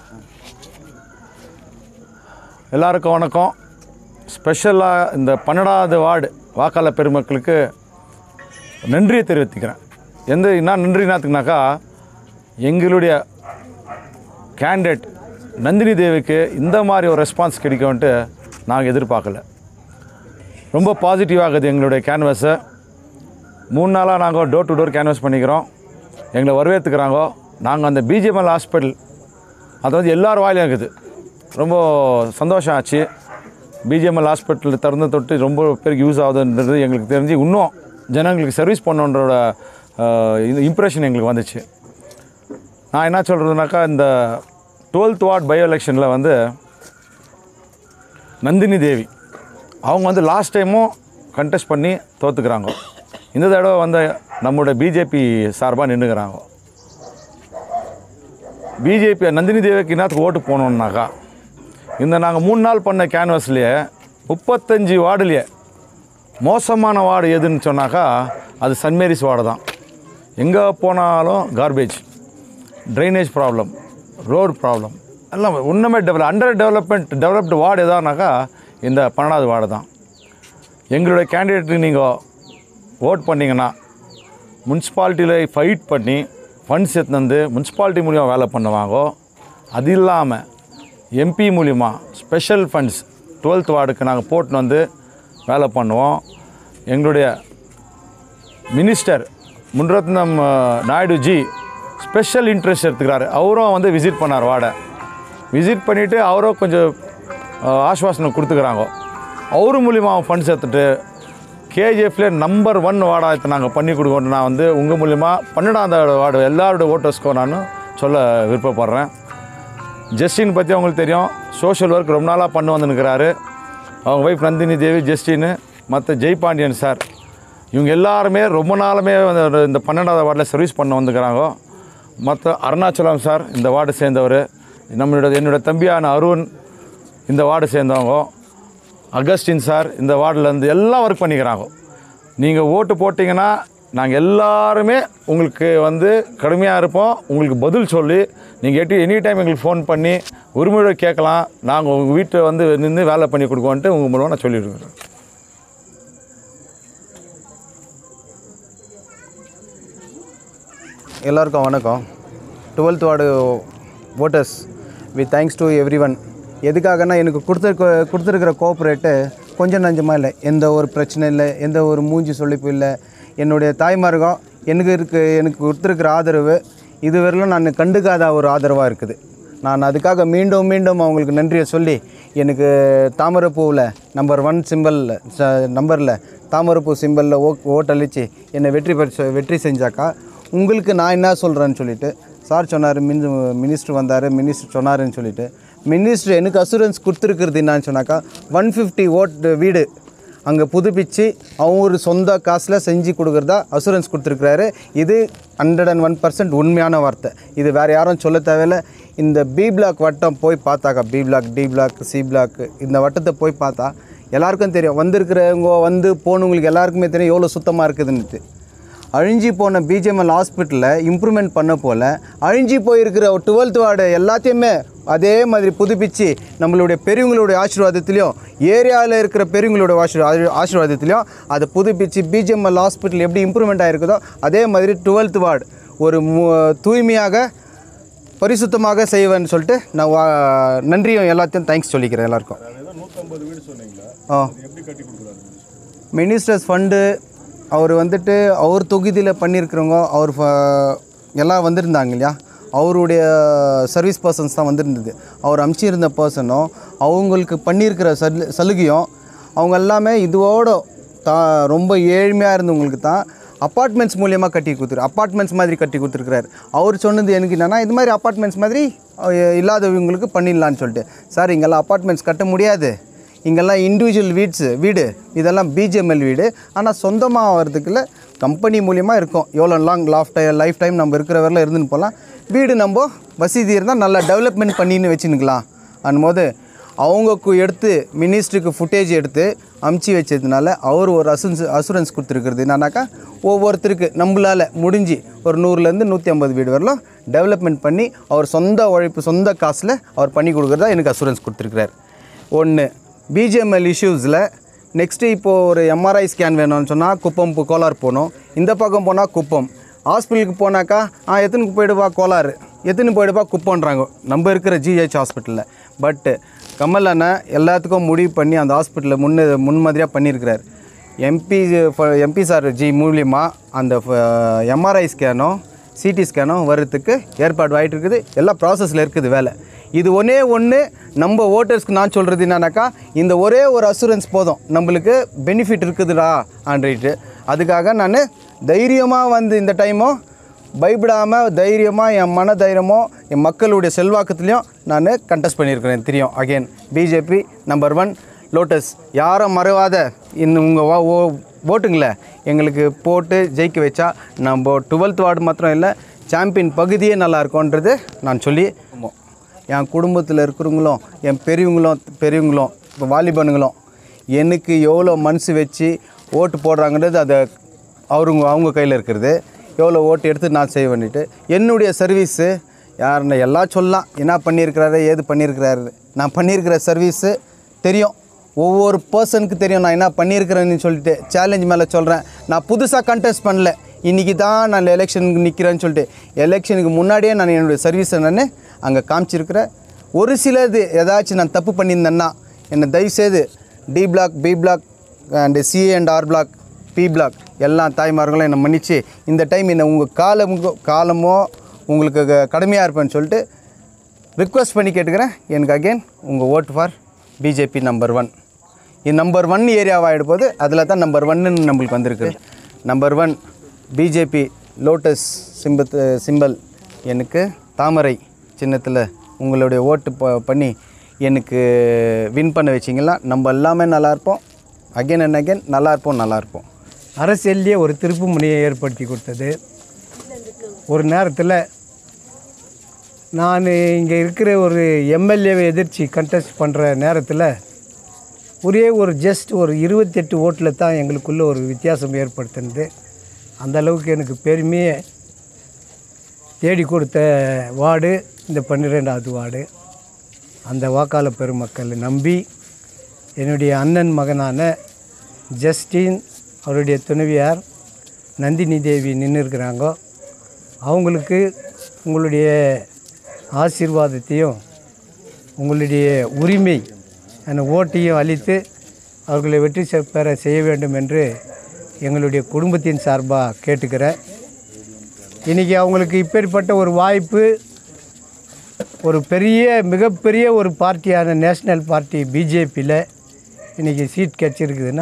எல்லாருக்கும் வணக்கம் ஸ்பெஷலாக இந்த பன்னெண்டாவது வார்டு வாக்காளர் பெருமக்களுக்கு நன்றியை தெரிவித்துக்கிறேன் எந்த என்ன நன்றினாத்துக்குனாக்கா எங்களுடைய கேண்டிடேட் நந்தினி தேவிக்கு இந்த மாதிரி ஒரு ரெஸ்பான்ஸ் கிடைக்கும்ன்ட்டு நாங்கள் எதிர்பார்க்கல ரொம்ப பாசிட்டிவாகுது எங்களுடைய கேன்வஸை மூணு நாளாக நாங்கள் டோர் டு டோர் கேன்வஸ் பண்ணிக்கிறோம் எங்களை வரவேற்றுக்கிறாங்க நாங்கள் அந்த பிஜிஎம்எல் ஹாஸ்பிட்டல் அது வந்து எல்லார் வாயிலும் இருக்குது ரொம்ப சந்தோஷம் ஆச்சு பிஜிஎம்எல் ஹாஸ்பிட்டல் திறந்து தொட்டு ரொம்ப பேருக்கு யூஸ் ஆகுதுன்றது எங்களுக்கு தெரிஞ்சு இன்னும் ஜனங்களுக்கு சர்வீஸ் பண்ணோன்றோட இது இம்ப்ரெஷன் எங்களுக்கு வந்துச்சு நான் என்ன சொல்கிறதுனாக்கா இந்த டுவெல்த் வார்ட் பை எலெக்ஷனில் வந்து நந்தினி தேவி அவங்க வந்து லாஸ்ட் டைமும் கண்டெஸ்ட் பண்ணி தோத்துக்கிறாங்க இந்த தடவை வந்து நம்மளோட பிஜேபி சார்பாக நின்றுக்கிறாங்க பிஜேபி நந்தினி தேவிக்கு என்னத்துக்கு ஓட்டு போகணுன்னாக்கா இந்த நாங்கள் மூணு நாள் பண்ண கேன்வஸ்லேயே முப்பத்தஞ்சு வார்டுலேயே மோசமான வார்டு எதுன்னு சொன்னாக்கா அது சன்மேரிஸ் வார்டு தான் எங்கே போனாலும் garbage drainage problem road problem எல்லாம் ஒன்றுமே develop under development developed ward எதானாக்கா இந்த பன்னெண்டாவது வார்டு தான் எங்களுடைய கேண்டிடேட்டுக்கு நீங்கள் ஓட் பண்ணிங்கன்னா முனிசிபாலிட்டியில் ஃபைட் பண்ணி ஃபண்ட்ஸ் எடுத்துன்னு வந்து முனிசிபாலிட்டி மூலிமா வேலை பண்ணுவாங்க அது இல்லாமல் எம்பி மூலிமா ஸ்பெஷல் ஃபண்ட்ஸ் டுவெல்த் வார்டுக்கு நாங்கள் போட்டுன்னு வந்து வேலை பண்ணுவோம் எங்களுடைய மினிஸ்டர் முன்ரத்னம் அஹ், நாயுடு ஜி ஸ்பெஷல் இன்ட்ரெஸ்ட் எடுத்துக்கிறாரு அவரும் வந்து விசிட் பண்ணார் வார்டை விசிட் பண்ணிவிட்டு அவரும் கொஞ்சம் அஹ், ஆஸ்வாசனை கொடுத்துக்கிறாங்க அவரு மூலிமா ஃபண்ட்ஸ் எடுத்துட்டு கேஜிஎஃப்ல நம்பர் ஒன் வார்டாக இப்போ நாங்கள் பண்ணி கொடுக்கணும் நான் வந்து உங்கள் மூலிமா பன்னெண்டாவது வார்டு எல்லாரோட ஓட்டர்ஸ்க்கும் நான் சொல்ல விருப்பப்படுறேன் ஜஸ்டின் பற்றி அவங்களுக்கு தெரியும் சோஷியல் ஒர்க் ரொம்ப நாளாக பண்ணி வந்துருக்கிறாரு அவங்க ஒய்ஃப் நந்தினி தேவி ஜஸ்டின் மற்ற ஜெய்பாண்டியன் சார் இவங்க எல்லாருமே ரொம்ப நாளுமே வந்து ஒரு இந்த பன்னெண்டாவது வார்டில் சர்வீஸ் பண்ண வந்துக்கிறாங்க மற்ற அருணாச்சலம் சார் இந்த வார்டு சேர்ந்தவர் நம்மளோட என்னோட தம்பியான அருண் இந்த வார்டு சேர்ந்தவங்க அகஸ்டின் சார் இந்த வார்டில் எல்லாம் ஒர்க் பண்ணிக்கிறாங்க நீங்கள் ஓட்டு போட்டிங்கன்னா நாங்கள் எல்லாருமே உங்களுக்கு வந்து கடுமையாக இருப்போம் உங்களுக்கு பதில் சொல்லி நீங்கள் எட்டி எனி டைம் எங்களுக்கு ஃபோன் பண்ணி உரிமையோட கேட்கலாம் நாங்கள் உங்கள் வீட்டில் வந்து நின்று வேலை பண்ணி கொடுக்கோன்ட்டு உங்கள் மூலமாக நான் சொல்லிடுறேன் எல்லாருக்கும் வணக்கம் twelfth ward voters with thanks to everyone எதுக்காகனா எனக்கு கொடுத்துருக்க கொடுத்துருக்கிற கோஆப்ரேட்டு கொஞ்சம் நஞ்சமாக இல்லை எந்த ஒரு பிரச்சனை இல்லை எந்த ஒரு மூஞ்சி சொல்லிப்பு இல்லை என்னுடைய தாய்மார்கம் எனக்கு இருக்கு எனக்கு கொடுத்துருக்கிற ஆதரவு இதுவரையிலும் நான் கண்டுக்காத ஒரு ஆதரவாக இருக்குது நான் அதுக்காக மீண்டும் மீண்டும் அவங்களுக்கு நன்றியை சொல்லி எனக்கு தாமரைப்பூவில் நம்பர் ஒன் சிம்பிளில் நம்பரில் தாமரைப்பூ சிம்பிளில் ஓ ஓட்டளித்து என்னை வெற்றி பெற வெற்றி செஞ்சாக்கா உங்களுக்கு நான் என்ன சொல்கிறேன்னு சொல்லிட்டு சார் சொன்னார் மின் மினிஸ்டர் வந்தார் மினிஸ்டர் சொன்னாருன்னு சொல்லிட்டு மினிஸ்டர் எனக்கு அசூரன்ஸ் கொடுத்துருக்குறது என்னான்னு சொன்னாக்கா ஒன் ஃபிஃப்டி ஓட் வீடு அங்கே புதுப்பிச்சு அவர் சொந்த காசில் செஞ்சு கொடுக்குறதா அசூரன்ஸ் கொடுத்துருக்குறாரு இது ஹண்ட்ரட் அண்ட் ஒன் பர்சன்ட் உண்மையான வார்த்தை இது வேறு யாரும் சொல்ல தேவையில்ல இந்த பி பிளாக் வட்டம் போய் பார்த்தாக்கா B block D block C block இந்த வட்டத்தை போய் பார்த்தா எல்லாருக்கும் தெரியும் வந்திருக்கிறவங்க வந்து போனவங்களுக்கு எல்லாருக்குமே தெரியும் எவ்வளோ சுத்தமாக இருக்குதுன்னுட்டு அழிஞ்சி போன பிஜிஎம்எல் ஹாஸ்பிட்டலில் இம்ப்ரூவ்மெண்ட் பண்ண போல் அழிஞ்சி போயிருக்கிற டுவெல்த் வார்டு எல்லாத்தையுமே அதே மாதிரி புதுப்பிச்சு நம்மளுடைய பெரியவங்களுடைய ஆசீர்வாதத்துலேயும் ஏரியாவில் இருக்கிற பெரியவங்களுடைய ஆசீர்வா ஆசீர்வாதத்துலேயும் அதை புதுப்பிச்சு பிஜிஎம்எல் ஹாஸ்பிட்டல் எப்படி இம்ப்ரூவ்மெண்ட் ஆகிருக்குதோ அதே மாதிரி டுவெல்த் வார்டு ஒரு மு தூய்மையாக பரிசுத்தமாக செய்வேன்னு சொல்லிட்டு நான் வா நன்றியும் எல்லாத்தையும் தேங்க்ஸ் சொல்லிக்கிறேன் எல்லாருக்கும் ஆ மினிஸ்டர்ஸ் ஃபண்டு அவர் வந்துட்டு அவர் தொகுதியில் பண்ணியிருக்கிறவங்க அவர் ஃப- எல்லாம் வந்திருந்தாங்க இல்லையா அவருடைய சர்வீஸ் பர்சன்ஸ் தான் வந்திருந்தது அவர் அமுச்சிருந்த பர்சனும் அவங்களுக்கு பண்ணியிருக்கிற சல் சலுகையும் அவங்க எல்லாமே இதோட தா ரொம்ப ஏழ்மையாக இருந்தவங்களுக்கு தான் அப்பார்ட்மெண்ட்ஸ் மூலியமாக கட்டி கொடுத்துரு அப்பார்ட்மெண்ட்ஸ் மாதிரி கட்டி கொடுத்துருக்குறாரு அவர் சொன்னது எனக்கு என்னென்னா இது மாதிரி அப்பார்ட்மெண்ட்ஸ் மாதிரி அஹ், இல்லாதவங்களுக்கு பண்ணிடலான்னு சொல்லிட்டு சார் இங்கெல்லாம் அப்பார்ட்மெண்ட்ஸ் கட்ட முடியாது இங்கெல்லாம் இண்டிவிஜுவல் வீட்ஸு வீடு இதெல்லாம் பிஜிஎம்எல் வீடு ஆனால் சொந்தமாக வரதுக்குள்ள கம்பெனி மூலியமா இருக்கும் எவ்வளோ லாங் லாஃப் டை லைஃப் டைம் நம்ம இருக்கிற வரல இருந்துன்னு போகலாம் வீடு நம்ம வசதி இருந்தால் நல்லா டெவலப்மெண்ட் பண்ணின்னு வச்சுன்னுக்கலாம் அனும்போது அவங்க கு- எடுத்து மினிஸ்ட்ருக்கு ஃபுட்டேஜ் எடுத்து அமுச்சு வச்சதுனால அவர் ஒரு அசூரன்ஸ் அசூரன்ஸ் கொடுத்துருக்குறது என்னன்னாக்கா ஒவ்வொருத்தருக்கு நம்மளால் முடிஞ்சு ஒரு நூறுலேருந்து நூற்றி ஐம்பது வீடு வரலாம் டெவலப்மெண்ட் பண்ணி அவர் சொந்த உழைப்பு சொந்த காசில் அவர் பண்ணி கொடுக்குறதா எனக்கு அசூரன்ஸ் கொடுத்துருக்கிறார் ஒன்று பிஜிஎம்எல் இஷ்யூஸில் நெக்ஸ்ட்டு இப்போது ஒரு எம்ஆர்ஐ ஸ்கேன் வேணும்னு சொன்னால் குப்பம் போ- கோலார் போகணும் இந்த பக்கம் போனால் குப்பம் ஹாஸ்பிட்டலுக்கு போனாக்கா ஆ எத்தனுக்கு போயிடுவா கோலாறு எத்தனை போயிடுவா குப்பம்ன்றாங்க நம்ம இருக்கிற ஜிஹெச் ஹாஸ்பிட்டலில் பட்டு கமல் அண்ணன் எல்லாத்துக்கும் முடிவு பண்ணி அந்த ஹாஸ்பிட்டலில் முன்ன முன்மாதிரியாக பண்ணியிருக்கிறார் எம்பி எம்பி சார் ஜி மூலியமாக அந்த எம்ஆர்ஐ ஸ்கேனும் சிடி ஸ்கேனும் வர்றதுக்கு ஏற்பாடு ஆகிட்டு இருக்குது எல்லாம் ப்ராசஸில் இருக்குது வேலை இது ஒன்றே ஒன்று நம்ம ஓட்டர்ஸ்க்கு நான் சொல்கிறது என்னன்னாக்கா இந்த ஒரே ஒரு அசூரன்ஸ் போதும் நம்மளுக்கு பெனிஃபிட் இருக்குதுடா ஆன்றிட்டு அதுக்காக நான் தைரியமாக வந்து இந்த டைமும் பயப்படாமல் தைரியமாக என் மன தைரியமோ என் மக்களுடைய செல்வாக்கத்துலேயும் நான் கண்டெஸ்ட் பண்ணியிருக்கிறேன் தெரியும் again BJP number one lotus யாரும் மறவாத இன்னும் உங்கள் ஓ ஓட்டுங்களே எங்களுக்கு போட்டு ஜெயிக்க வச்சா நம்ம டுவெல்த் வார்டு மாத்திரம் இல்லை சாம்பியன் பகுதியே நல்லா இருக்கும்ன்றது நான் சொல்லி என் குடும்பத்தில் இருக்கிறவங்களும் என் பெரியவங்களும் பெரியவங்களும் இப்போ வாலிபனுங்களும் எனக்கு எவ்வளோ மனசு வச்சு ஓட்டு போடுறாங்கன்றது அதை அவருங்க அவங்க கையில் இருக்கிறது எவ்வளோ ஓட்டு எடுத்து நான் செய்ய வேண்டிட்டு என்னுடைய சர்வீஸு யாருன்னு எல்லாம் சொல்லலாம் என்ன பண்ணியிருக்கிறாரு ஏது பண்ணியிருக்கிறாரு நான் பண்ணியிருக்கிற சர்வீஸு தெரியும் ஒவ்வொரு பர்சனுக்கு தெரியும் நான் என்ன பண்ணியிருக்கிறேன்னு சொல்லிட்டு சேலஞ்ச் மேலே சொல்கிறேன் நான் புதுசாக கண்டெஸ்ட் பண்ணல இன்றைக்கி தான் நான் எலெக்ஷனுக்கு நிற்கிறேன்னு சொல்லிட்டு எலெக்ஷனுக்கு முன்னாடியே நான் என்னுடைய சர்வீஸை நான் அங்கே காமிச்சிருக்கிறேன் ஒரு சிலது ஏதாச்சும் நான் தப்பு பண்ணியிருந்தேன்னா என்னை தயவுசெய்து D block B block and C and R block B block எல்லா தாய்மார்களும் என்னை மன்னிச்சு இந்த டைம் என்னை உங்கள் காலம் காலமோ உங்களுக்கு க- கடமையாக இருப்பேன்னு சொல்லிட்டு ரிக்வெஸ்ட் பண்ணி கேட்டுக்கிறேன் எனக்கு அகைன் உங்கள் ஓட்டு ஃபார் பிஜேபி நம்பர் ஒன் இது நம்பர் ஒன் ஏரியாவாகிட போது அதில் தான் நம்பர் ஒன்னு நம்மளுக்கு வந்திருக்கு நம்பர் ஒன் பிஜேபி லோட்டஸ் சிம்பத்து சிம்பல் எனக்கு தாமரை சின்னத்தில் உங்களுடைய ஓட்டு ப பண்ணி எனக்கு வின் பண்ண வச்சிங்கன்னா நம்ம எல்லாமே நல்லா இருப்போம் அகைன் அண்ட் அகைன் நல்லா இருப்போம் நல்லா இருப்போம் அரசியல்லையே ஒரு திருப்பு முனையை ஏற்படுத்தி கொடுத்தது ஒரு நேரத்தில் நான் இங்கே இருக்கிற ஒரு எம்எல்ஏவை எதிர்த்து கண்டெஸ்ட் பண்ணுற நேரத்தில் ஒரே ஒரு ஜஸ்ட் ஒரு இருபத்தெட்டு ஓட்டில் தான் எங்களுக்குள்ள ஒரு வித்தியாசம் ஏற்படுத்தினது அந்த அளவுக்கு எனக்கு பெருமையை தேடி கொடுத்த வார்டு இந்த பன்னிரெண்டாவது வார்டு அந்த வாக்காளர் பெருமக்களை நம்பி என்னுடைய அண்ணன் மகனான ஜஸ்டின் அவருடைய துணைவியார் நந்தினி தேவி நின்று இருக்கிறாங்க அவங்களுக்கு உங்களுடைய ஆசீர்வாதத்தையும் உங்களுடைய உரிமை அந்த ஓட்டையும் அளித்து அவர்களை வெற்றி செ- பெற செய்ய வேண்டும் என்று எங்களுடைய குடும்பத்தின் சார்பாக கேட்டுக்கிறேன் இன்றைக்கி அவங்களுக்கு இப்பேற்பட்ட ஒரு வாய்ப்பு ஒரு பெரிய மிகப்பெரிய ஒரு பார்ட்டியான நேஷ்னல் பார்ட்டி பிஜேபியில் இன்றைக்கி சீட் கிடச்சிருக்குதுன்னா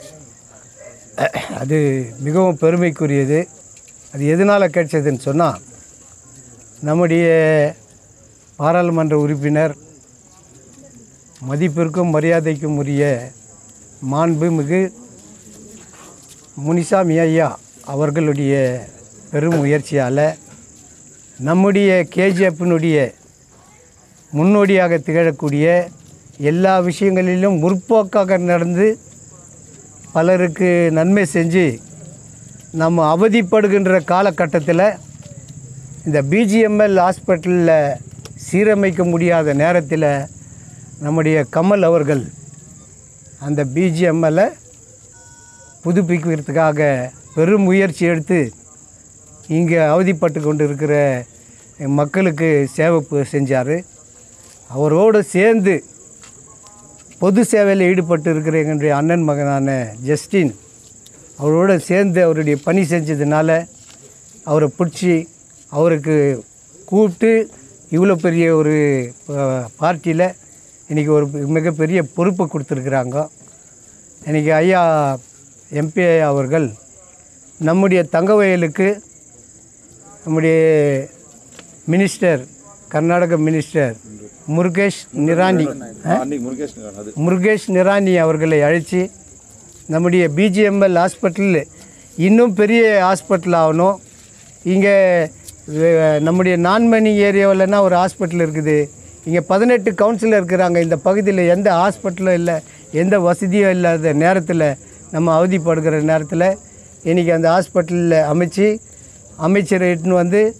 அது மிகவும் பெருமைக்குரியது அது எதனால் கிடைச்சதுன்னு சொன்னால் நம்முடைய பாராளுமன்ற உறுப்பினர் மதிப்பிற்கும் மரியாதைக்கும் உரிய மாண்புமிகு முனிசாமி ஐயா அவர்களுடைய பெரும் முயற்சியால் நம்முடைய கேஜிஎஃப்பினுடைய முன்னோடியாக திகழக்கூடிய எல்லா விஷயங்களிலும் முற்போக்காக நடந்து பலருக்கு நன்மை செஞ்சு நம்ம அவதிப்படுகின்ற காலகட்டத்தில் இந்த பிஜிஎம்எல் ஹாஸ்பிட்டலில் சீரமைக்க முடியாத நேரத்தில் நம்முடைய கமல் அவர்கள் அந்த பிஜிஎம்எல்லை புதுப்பிக்கிறதுக்காக பெரும் முயற்சி எடுத்து இங்கே அவதிப்பட்டு கொண்டு இருக்கிற மக்களுக்கு சேவை பு- செஞ்சார் அவரோடு சேர்ந்து பொது சேவையில் ஈடுபட்டு இருக்கிற எங்களுடைய அண்ணன் மகனான ஜஸ்டின் அவரோட சேர்ந்து அவருடைய பணி செஞ்சதுனால அவரை பிடிச்சி அவருக்கு கூப்பிட்டு இவ்வளோ பெரிய ஒரு பார்ட்டியில் இன்றைக்கி ஒரு மிகப்பெரிய பொறுப்பை கொடுத்துருக்குறாங்க இன்றைக்கி ஐயா எம்பி அவர்கள் நம்முடைய தங்கவயலுக்கு நம்முடைய மினிஸ்டர் கர்நாடக மினிஸ்டர் முருகேஷ் நிராணி முருகேஷ் நிராணி அவர்களை அழைச்சி நம்முடைய பிஜிஎம்எல் ஹாஸ்பிட்டலில் இன்னும் பெரிய ஹாஸ்பிட்டல் ஆகணும் இங்கே வே- நம்முடைய நான்மணி ஏரியாவில்னா ஒரு ஹாஸ்பிட்டல் இருக்குது இங்கே பதினெட்டு கவுன்சிலர் இருக்கிறாங்க இந்த பகுதியில் எந்த ஹாஸ்பிட்டலும் இல்லை எந்த வசதியும் இல்லாத நேரத்தில் நம்ம அவதிப்படுகிற நேரத்தில் இன்றைக்கி அந்த ஹாஸ்பிட்டலில் அமைச்சு அமைச்சரை இட்டுன்னு வந்து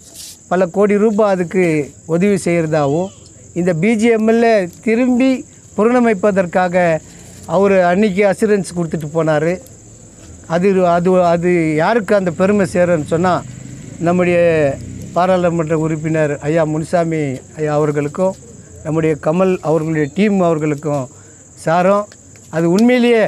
பல கோடி ரூபாய் அதுக்கு உதவி செய்கிறதாவும் இந்த பிஜிஎம்எல்ல திரும்பி புறணமைப்பதற்காக அவர் அன்னைக்கு அசூரன்ஸ் கொடுத்துட்டு போனார் அது அது அது யாருக்கு அந்த பெருமை சேரும்னு சொன்னால் நம்முடைய பாராளுமன்ற உறுப்பினர் ஐயா முனுசாமி ஐயா அவர்களுக்கும் நம்முடைய கமல் அவர்களுடைய டீம் அவர்களுக்கும் சாரும் அது உண்மையிலேயே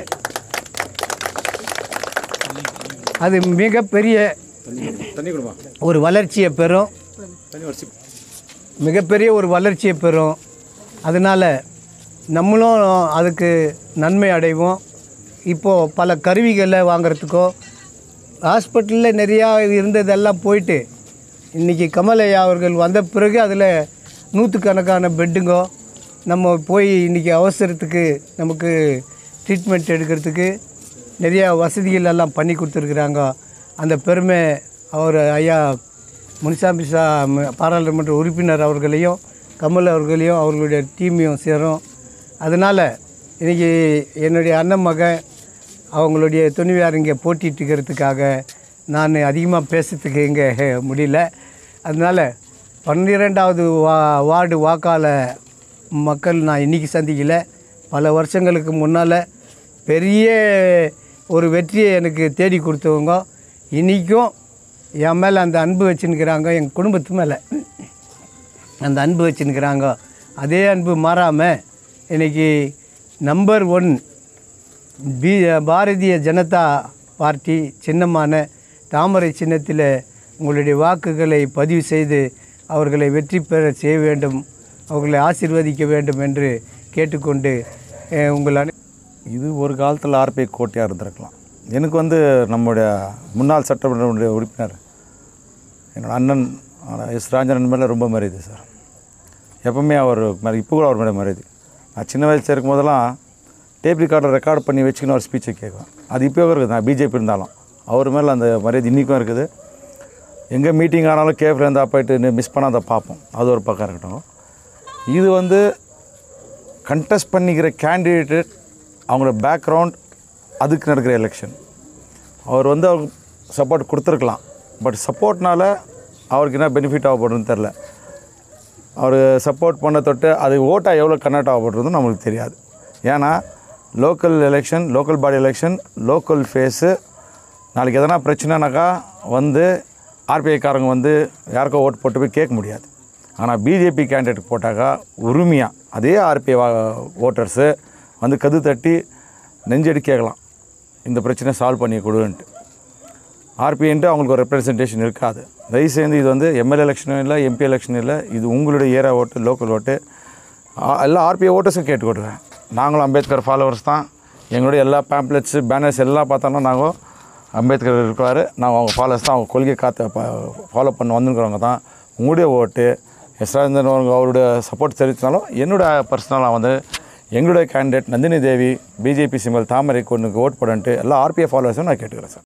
அது மிகப்பெரிய தண்ணி கொடுமா ஒரு வளர்ச்சியை பெறும் தண்ணி வரிசை மிகப்பெரிய ஒரு வளர்ச்சியை பெறும் அதனால் நம்மளும் அதுக்கு நன்மை அடைவோம் இப்போது பல கருவிகளை வாங்குறதுக்கோ ஹாஸ்பிட்டலில் நிறையா இருந்ததெல்லாம் போயிட்டு இன்றைக்கி கமலையா அவர்கள் வந்த பிறகு அதில் நூற்றுக்கணக்கான பெட்டுங்கோ நம்ம போய் இன்றைக்கி அவசரத்துக்கு நமக்கு ட்ரீட்மெண்ட் எடுக்கிறதுக்கு நிறையா வசதிகள் எல்லாம் பண்ணி கொடுத்துருக்குறாங்க அந்த பெருமை அவர் ஐயா முனிசாமி சா ம- பாராளுமன்ற உறுப்பினர் அவர்களையும் கமல் அவர்களையும் அவர்களுடைய டீமையும் சேரும் அதனால் இன்றைக்கி என்னுடைய அண்ணன் மகன் அவங்களுடைய துணிவியார் இங்கே போட்டிட்டு இருக்கிறதுக்காக நான் அதிகமாக பேசுறதுக்கு இங்கே முடியல அதனால் பன்னிரெண்டாவது வா வார்டு வாக்காள மக்கள் நான் இன்றைக்கி சந்திக்கல பல வருஷங்களுக்கு முன்னால் பெரிய ஒரு வெற்றியை எனக்கு தேடி கொடுத்தவங்க இன்றைக்கும் என் மேலே அந்த அன்பு வச்சுன்னுக்கிறாங்க எங்கள் குடும்பத்து மேலே அந்த அன்பு வச்சுன்னுக்கிறாங்க அதே அன்பு மாறாமல் இன்றைக்கி நம்பர் ஒன் பி பாரதிய ஜனதா பார்ட்டி சின்னமான தாமரை சின்னத்தில் உங்களுடைய வாக்குகளை பதிவு செய்து அவர்களை வெற்றி பெற செய்ய வேண்டும் அவர்களை ஆசீர்வதிக்க வேண்டும் என்று கேட்டுக்கொண்டு அஹ், உங்கள் அனை இது ஒரு காலத்தில் ஆர்பிஐ கோட்டையாக இருந்திருக்கலாம் எனக்கு வந்து நம்முடைய முன்னாள் சட்டமன்ற உறுப்பினர் என்னோட அண்ணன் ஆனா, எஸ் ராஜனன் மேலே ரொம்ப மரியாதை சார் எப்பவுமே அவர் மேலே இப்போ கூட அவர் மேலே மரியாதை நான் சின்ன வயசில் இருக்கும் போதெல்லாம் டேப் ரெக்கார்டர் ரெக்கார்ட் பண்ணி வச்சுக்கின்னு ஒரு ஸ்பீச்சை கேட்குவேன் அது இப்போவே இருக்குது நான் பிஜேபி இருந்தாலும் அவர் மேலே அந்த மரியாதை இன்றைக்கும் இருக்குது எங்கே மீட்டிங் ஆனாலும் கேஃபில் இருந்தால் போயிட்டு மிஸ் பண்ணாத பார்ப்போம் அது ஒரு பக்கம் இருக்கட்டும் இது வந்து கண்டெஸ்ட் பண்ணிக்கிற கேண்டிடேட்டு அவங்களோட பேக்ரவுண்ட் அதுக்கு நடக்கிற எலெக்ஷன் அவர் வந்து அவருக்கு சப்போர்ட் கொடுத்துருக்கலாம் பட் சப்போர்ட்னால அவருக்கு என்ன பெனிஃபிட் ஆகப்படுதுன்னு தெரில அவர் சப்போர்ட் பண்ண தொட்டு அது ஓட்டாக எவ்வளோ கன்வெர்ட் ஆகப்படுறதுன்னு நம்மளுக்கு தெரியாது ஏன்னா local election local body election local ஃபேஸு நாளைக்கு எதனா பிரச்சனைனாக்கா வந்து ஆர்பிஐக்காரங்க வந்து யாருக்கோ ஓட்டு போட்டு போய் கேட்க முடியாது ஆனால் பிஜேபி கேண்டிடேட் போட்டாக்கா உரிமையாக அதே ஆர்பிஐ ஓட்டர்ஸு வந்து கது தட்டி நெஞ்சடி கேட்கலாம் இந்த பிரச்சனை சால்வ் பண்ணி கொடுன்ட்டு ஆர்பிஐன்ட்டு அவங்களுக்கு ஒரு ரெப்ரசன்டேஷன் இருக்காது தயவு செய்து இது வந்து எம்எல்ஏ எலெக்ஷனும் இல்லை எம்பி எலெக்ஷனும் இல்லை இது உங்களுடைய ஏரியா ஓட்டு லோக்கல் ஓட்டு ஆ- எல்லா ஆர்பிஐ ஓட்டர்ஸும் கேட்டுக்கொடுக்குறேன் நாங்களும் அம்பேத்கர் ஃபாலோவர்ஸ் தான் எங்களுடைய எல்லா பேம்ப்ளெட்ஸு பேனர்ஸ் எல்லாம் பார்த்தோம்னா நாங்கள் அம்பேத்கர் இருக்கார் நாங்கள் அவங்க ஃபாலோவர்ஸ் தான் அவங்க கொள்கை காத்து ஃபாலோ பண்ண வந்துருக்கிறவங்க தான் உங்களுடைய ஓட்டு எஸ் ராஜேந்திரன் அவங்க அவருடைய சப்போர்ட் தெரிவித்தாலும் என்னோட பர்சனலாக வந்து எங்களுடைய candidate Nandini Devi BJP symbol தாமரை கொண்டுக்கு ஓட் போடன்ட்டு எல்லா ஆர்பிஐ ஃபாலோவர்ஸும் நான் கேட்டுக்கிறேன் சார்